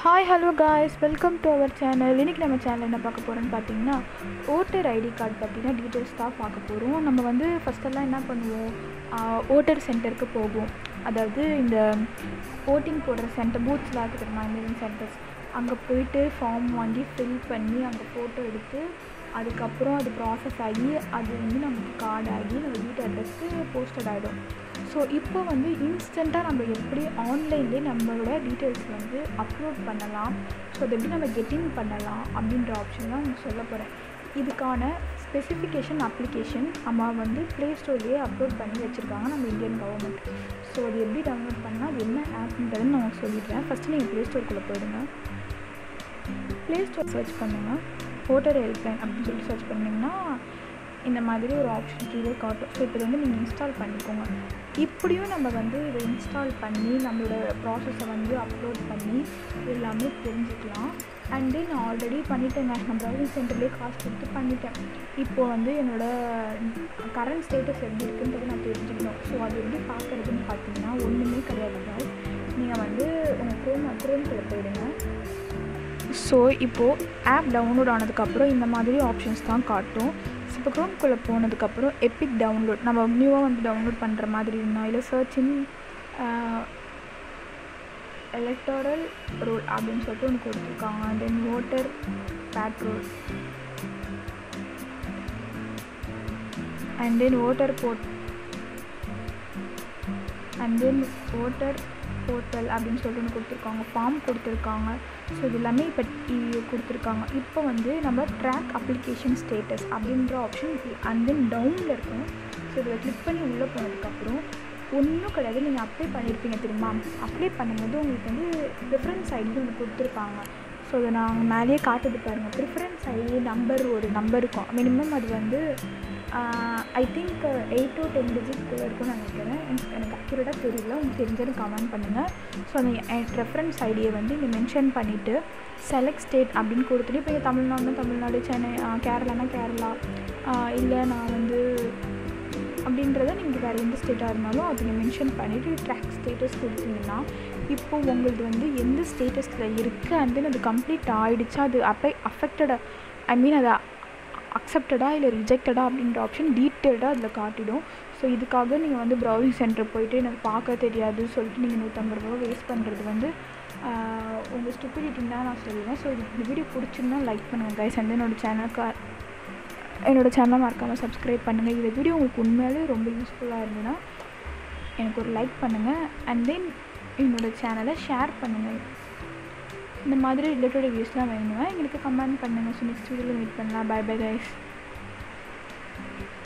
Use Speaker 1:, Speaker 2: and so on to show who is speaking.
Speaker 1: hi hello guys welcome to our channel இன்றைக்கி நம்ம channel என்ன பார்க்க போகிறோன்னு பார்த்தீங்கன்னா ஓட்டர் ஐடி கார்டு பற்றின டீட்டெயில்ஸ் தான் பார்க்க போகிறோம் நம்ம வந்து ஃபஸ்ட்டெல்லாம் என்ன பண்ணுவோம் ஓட்டர் சென்டருக்கு போவோம் அதாவது இந்த ஓட்டிங் போடுற சென்டர் பூத்ஸ்லாம் இருக்குது தெரியுமா இந்தியன் சென்டர்ஸ் அங்கே போயிட்டு ஃபார்ம் வாங்கி ஃபில் பண்ணி அங்கே ஃபோட்டோ எடுத்து அதுக்கப்புறம் அது ப்ராசஸ் ஆகி அது வந்து நமக்கு கார்டு ஆகி நம்ம வீட்டு அட்ரஸ்க்கு போஸ்டட் ஆகிடும் ஸோ இப்போ வந்து இன்ஸ்டண்ட்டாக நம்ம எப்படி ஆன்லைன்லேயே நம்மளோட டீட்டெயில்ஸ் வந்து அப்லோட் பண்ணலாம் ஸோ அதை எப்படி நம்ம கெட்டிங் பண்ணலாம் அப்படின்ற ஆப்ஷன் தான் நான் சொல்ல போகிறேன் இதுக்கான ஸ்பெசிஃபிகேஷன் அப்ளிகேஷன் நம்ம வந்து ப்ளே ஸ்டோர்லேயே அப்லோட் பண்ணி வச்சுருக்காங்க நம்ம இந்தியன் கவர்மெண்ட் ஸோ அது எப்படி டவுன்லோட் பண்ணால் அது என்ன ஆப்ன்றதுன்னு நான் சொல்லிடுறேன் ஃபஸ்ட்டு நீங்கள் ப்ளே ஸ்டோருக்குள்ளே போயிடுங்க ப்ளே ஸ்டோர் சர்ச் பண்ணுங்கள் ஓட்டர் ஹெல்ப்லைன் அப்படின்னு சொல்லிட்டு சர்ச் பண்ணிங்கன்னா இந்த மாதிரி ஒரு ஆப்ஷன் கீழே காட்டும் ஸோ இப்போ வந்து நீங்கள் இன்ஸ்டால் பண்ணிக்கோங்க இப்படியும் நம்ம வந்து இதை இன்ஸ்டால் பண்ணி நம்மளோட ப்ராசஸை வந்து அப்லோட் பண்ணி எல்லாமே தெரிஞ்சுக்கலாம் அண்ட் தென் நான் ஆல்ரெடி பண்ணிட்டேங்க நான் ப்ரௌசிங் சென்டர்லேயே காசு கொடுத்து பண்ணிட்டேன் இப்போது வந்து என்னோடய கரண்ட் ஸ்டேட்டஸ் எப்படி இருக்குன்றது நான் தெரிஞ்சுக்கணும் ஸோ அது எப்படி பார்க்குறதுன்னு பார்த்தீங்கன்னா ஒன்றுமே கிடையாது நீங்கள் வந்து உங்கள் க்ரோம் க்ரோம்குள்ளே போயிடுங்க ஸோ இப்போது ஆப் டவுன்லோட் ஆனதுக்கப்புறம் இந்த மாதிரி ஆப்ஷன்ஸ் தான் காட்டும் ஸோ இப்போ க்ரோம்குள்ளே போனதுக்கப்புறம் எப்பிக் டவுன்லோட் நம்ம நியூவாக வந்து டவுன்லோட் பண்ணுற மாதிரி இருந்தால் இல்லை சர்ச்சிங் எலக்டோரல் ரோல் அப்படின்னு சொல்லிட்டு ஒன்று கொடுத்துருக்காங்க then voter patrol and then voter port and then voter portal அப்படின்னு சொல்லிட்டு ஒன்று கொடுத்துருக்காங்க ஃபார்ம் கொடுத்துருக்காங்க ஸோ இது எல்லாமே இப்போ கொடுத்துருக்காங்க இப்போ வந்து நம்ம ட்ராக் அப்ளிகேஷன் ஸ்டேட்டஸ் அப்படின்ற ஆப்ஷன் அண்ட் தென் டவுனில் இருக்கும் ஸோ இதில் கிளிக் பண்ணி உள்ளே போனதுக்கப்புறம் ஒன்றும் கிடையாது நீங்கள் அப்ளை பண்ணியிருப்பீங்க தெரியுமா அப்ளை பண்ணும்போது உங்களுக்கு வந்து ப்ரிஃபரன்ஸ் ஐடி ஒன்று கொடுத்துருப்பாங்க ஸோ அதை நான் மேலேயே காட்டுது பாருங்கள் ப்ரிஃபரன்ஸ் ஐடி நம்பர் ஒரு நம்பர் இருக்கும் மினிமம் அது வந்து I think eight to ten டிஜிட்குள்ளே இருக்கும்னு நினைக்கிறேன் எனக்கு எனக்கு அக்யூரேட்டாக தெரியல உங்களுக்கு தெரிஞ்சது கமெண்ட் பண்ணுங்கள் ஸோ அந்த ரெஃபரன்ஸ் ஐடியை வந்து இங்கே மென்ஷன் பண்ணிவிட்டு செலக்ட் ஸ்டேட் அப்படின்னு கொடுத்துட்டு இப்போ இங்கே தமிழ்நாடுனா தமிழ்நாடு சென்னை கேரளானா கேரளா இல்லை நான் வந்து அப்படின்றத நீங்கள் வேறு எந்த ஸ்டேட்டாக இருந்தாலும் அதை நீங்கள் மென்ஷன் பண்ணிவிட்டு ட்ராக் ஸ்டேட்டஸ் கொடுத்தீங்கன்னா இப்போது உங்களுக்கு வந்து எந்த ஸ்டேட்டஸில் இருக்குது அண்ட் தென் அது கம்ப்ளீட் ஆகிடுச்சா அது அப்ளை அஃபெக்டடாக ஐ மீன் அதை அக்செப்டடா இல்லை ரிஜெக்டடா அப்படின்ற ஆப்ஷன் டீட்டெயில்டாக அதில் காட்டிடும் ஸோ இதுக்காக நீங்கள் வந்து ப்ரௌசிங் சென்டர் போயிட்டு எனக்கு பார்க்க தெரியாது சொல்லிட்டு நீங்கள் நூற்றம்பது ரூபா வேஸ்ட் பண்ணுறது வந்து உங்கள் ஸ்டூப்பிடிட்டின்னு தான் நான் சொல்லுவேன் ஸோ இது இந்த வீடியோ பிடிச்சிருந்தா லைக் பண்ணுங்கள் கைஸ் வந்து என்னோடய சேனலுக்கு என்னோடய சேனலை மறக்காமல் சப்ஸ்கிரைப் பண்ணுங்கள் இந்த வீடியோ உங்களுக்கு உண்மையாலே ரொம்ப யூஸ்ஃபுல்லாக இருந்ததுன்னா எனக்கு ஒரு லைக் பண்ணுங்கள் அண்ட் தென் என்னோடய சேனலை ஷேர் பண்ணுங்கள் இந்த மாதிரி ரிலேட்டட் ரிவ்யூஸ்லாம் வேணுங்க எங்களுக்கு கமெண்ட் பண்ணுங்கள் ஸோ நெக்ஸ்ட் வீடியோவில் மீட் பண்ணலாம் பை பை கைஸ்